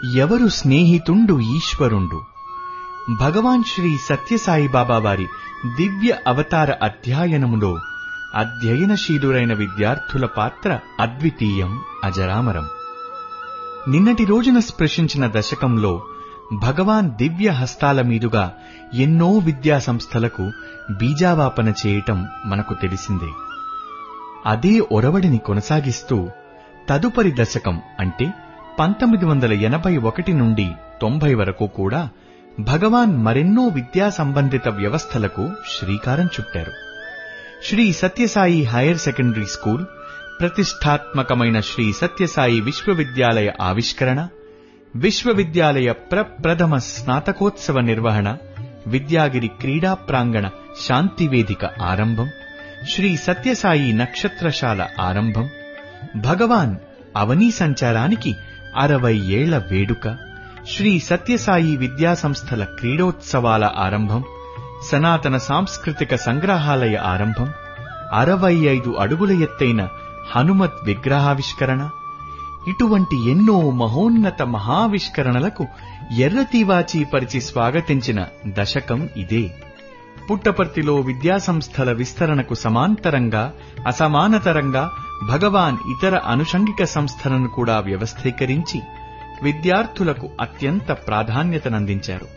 ఎవరు స్నేహితుండు ఈశ్వరుండు భగవాన్ శ్రీ సత్యసాయి బాబా వారి దివ్య అవతార అధ్యయనములో అధ్యయనశీలురైన విద్యార్థుల పాత్ర అద్వితీయం అజరామరం నిన్నటి రోజున స్పృశించిన దశకంలో భగవాన్ దివ్య హస్తాల మీదుగా ఎన్నో విద్యా సంస్థలకు బీజావాపన చేయటం మనకు తెలిసిందే అదే ఒరవడిని కొనసాగిస్తూ తదుపరి దశకం అంటే పంతొమ్మిది వందల ఎనభై ఒకటి నుండి తొంభై వరకు కూడా భగవాన్ మరెన్నో విద్యా సంబంధిత వ్యవస్థలకు శ్రీకారం చుట్టారు Sri Sathyasai higher secondary school ప్రతిష్టాత్మకమైన శ్రీ సత్యసాయి విశ్వవిద్యాలయ ఆవిష్కరణ విశ్వవిద్యాలయ ప్రప్రథమ స్నాతకోత్సవ నిర్వహణ విద్యాగిరి క్రీడా ప్రాంగణ శాంతివేదిక ఆరంభం శ్రీ సత్యసాయి నక్షత్రశాల ఆరంభం భగవాన్ అవనీ సంచారానికి అరవై ఏళ్ల వేడుక శ్రీ సత్యసాయి విద్యా సంస్థల క్రీడోత్సవాల ఆరంభం సనాతన సాంస్కృతిక సంగ్రహాలయ ఆరంభం అరవై ఐదు అడుగుల ఎత్తైన హనుమత్ విగ్రహావిష్కరణ ఇటువంటి ఎన్నో మహోన్నత మహావిష్కరణలకు ఎర్రతీవాచి పరిచి స్వాగతించిన దశకం ఇదే పుట్టపర్తిలో విద్యాసంస్థల విస్తరణకు సమాంతరంగా అసమానతరంగా భగవాన్ ఇతర అనుషంగిక సంస్థలను కూడా వ్యవస్థీకరించి విద్యార్థులకు అత్యంత ప్రాధాన్యతనందించారు